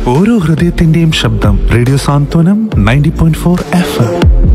ഓരോ ഹൃദയത്തിന്റെയും ശബ്ദം radio Santhwanam ninety point four F M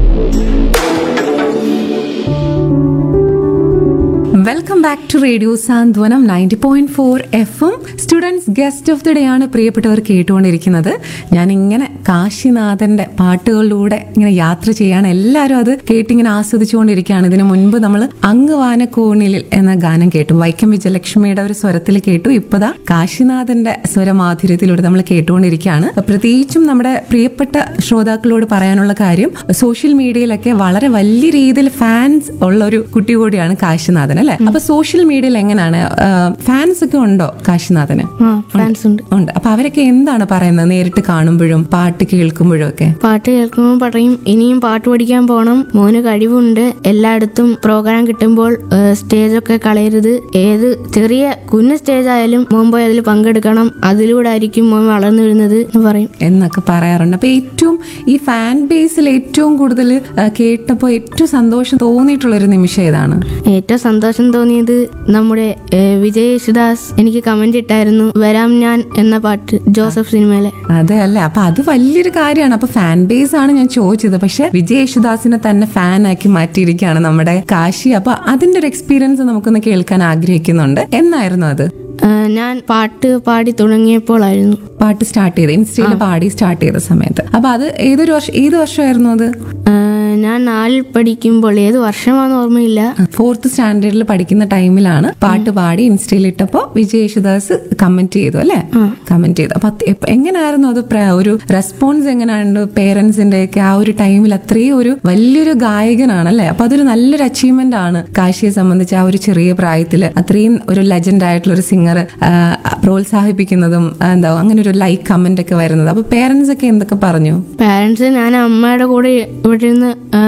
welcome back to radio Santhwanam ninety point four F M students guest of the day ആണ് പ്രിയപ്പെട്ടവർ കേട്ടുകൊണ്ടിരിക്കുന്നത് ഞാൻ ഇങ്ങനെ കാശിനാഥന്റെ പാട്ടുകളിലൂടെ ഇങ്ങനെ യാത്ര ചെയ്യാണ് എല്ലാവരും അത് കേട്ടിങ്ങനെ ആസ്വദിച്ചുകൊണ്ടിരിക്കുകയാണ് ഇതിനു മുൻപ് നമ്മൾ അങ്ങ് വാനക്കോണിലിൽ എന്ന ഗാനം കേട്ടു വൈക്കം വിജയലക്ഷ്മിയുടെ ഒരു സ്വരത്തിൽ കേട്ടു ഇപ്പതാ കാശിനാഥന്റെ സ്വരമാധുര്യത്തിലൂടെ നമ്മൾ കേട്ടുകൊണ്ടിരിക്കുകയാണ് അപ്പൊ പ്രത്യേകിച്ചും നമ്മുടെ പ്രിയപ്പെട്ട ശ്രോതാക്കളോട് പറയാനുള്ള കാര്യം സോഷ്യൽ മീഡിയയിലൊക്കെ വളരെ വലിയ രീതിയിൽ ഫാൻസ് ഉള്ള ഒരു കുട്ടി കൂടിയാണ് കാശിനാഥൻ അല്ലെ അപ്പൊ സോഷ്യൽ മീഡിയയിൽ എങ്ങനെയാണ് ഫാൻസ് ഒക്കെ ഉണ്ടോ കാശിനാഥന് ആ ഫാൻസ് ഉണ്ട് ഉണ്ട് അപ്പൊ അവരൊക്കെ എന്താണ് പറയുന്നത് നേരിട്ട് കാണുമ്പോഴും പാട്ട് കേൾക്കുമ്പോഴും ഒക്കെ പാട്ട് കേൾക്കുമ്പോൾ പറയും ഇനിയും പാട്ട് പഠിക്കാൻ പോകണം മോന് കഴിവുണ്ട് എല്ലായിടത്തും പ്രോഗ്രാം കിട്ടുമ്പോൾ സ്റ്റേജൊക്കെ കളയരുത് ഏത് ചെറിയ കുഞ്ഞു സ്റ്റേജ് ആയാലും മോൻ പോയി അതിൽ പങ്കെടുക്കണം അതിലൂടെ ആയിരിക്കും മോൻ വളർന്നു വരുന്നത് എന്ന് പറയും എന്നൊക്കെ പറയാറുണ്ട് അപ്പൊ ഏറ്റവും ഈ ഫാൻ ബേസിൽ ഏറ്റവും കൂടുതൽ കേട്ടപ്പോൾ ഏറ്റവും സന്തോഷം തോന്നിയിട്ടുള്ള ഒരു നിമിഷം ഏതാണ് ഏറ്റവും സന്തോഷം തോന്നിയത് നമ്മുടെ ഏ, വിജയ് യേശുദാസ് എനിക്ക് കമന്റ് ഇട്ടായിരുന്നു വരാം ഞാൻ എന്ന പാട്ട് ജോസഫ് സിനിമയിലെ അതെ അല്ലേ അപ്പൊ അത് വലിയൊരു കാര്യമാണ് അപ്പൊ ഫാൻ ബേസ് ആണ് ഞാൻ ചോദിച്ചത് പക്ഷെ വിജയ് യേശുദാസിനെ തന്നെ ഫാൻ ആക്കി മാറ്റിയിരിക്കുകയാണ് നമ്മുടെ കാശി അപ്പൊ അതിന്റെ ഒരു എക്സ്പീരിയൻസ് നമുക്കൊന്ന് കേൾക്കാൻ ആഗ്രഹിക്കുന്നുണ്ട് എന്നായിരുന്നു അത് ഏ, ഞാൻ പാട്ട് പാടി തുടങ്ങിയപ്പോഴായിരുന്നു പാട്ട് സ്റ്റാർട്ട് ചെയ്ത് ഇൻസ്റ്റയിൽ പാടി സ്റ്റാർട്ട് ചെയ്ത സമയത്ത് അപ്പൊ അത് ഏതൊരു വർഷം ഏത് വർഷമായിരുന്നു അത് ഏ, ഞാൻ നാലിൽ പഠിക്കുമ്പോൾ ഏത് വർഷമാണെന്ന് ഓർമ്മയില്ല ഫോർത്ത് സ്റ്റാൻഡേർഡിൽ പഠിക്കുന്ന ടൈമിലാണ് പാട്ട് പാടി ഇൻസ്റ്റയിൽ ഇട്ടപ്പോ വിജയ് യേശുദാസ് കമന്റ് ചെയ്തു അല്ലെ കമന്റ് ചെയ്തു അപ്പൊ അത് എപ്പ- എങ്ങനെയായിരുന്നു അത് പ്ര- ഒരു റെസ്പോൺസ് എങ്ങനെയാണ് പേരൻസിന്റെ ഒക്കെ ആ ഒരു ടൈമിൽ അത്രയും ഒരു വലിയൊരു ഗായകനാണ് അല്ലെ അപ്പൊ അതൊരു നല്ലൊരു അച്ചീവ്മെന്റ് ആണ് കാശിയെ സംബന്ധിച്ച് ആ ഒരു ചെറിയ പ്രായത്തില് അത്രയും ഒരു ലെജൻഡ് ആയിട്ടുള്ള ഒരു സിംഗർ പ്രോത്സാഹിപ്പിക്കുന്നതും ആ, എന്താ അങ്ങനെ ഒരു ലൈക്ക് കമന്റ് ഒക്കെ വരുന്നത് അപ്പൊ പേരൻസ് ഒക്കെ എന്തൊക്കെ പറഞ്ഞു പാരൻസ് ഞാൻ അമ്മയുടെ കൂടെ ഇവിടെ ഇരുന്ന്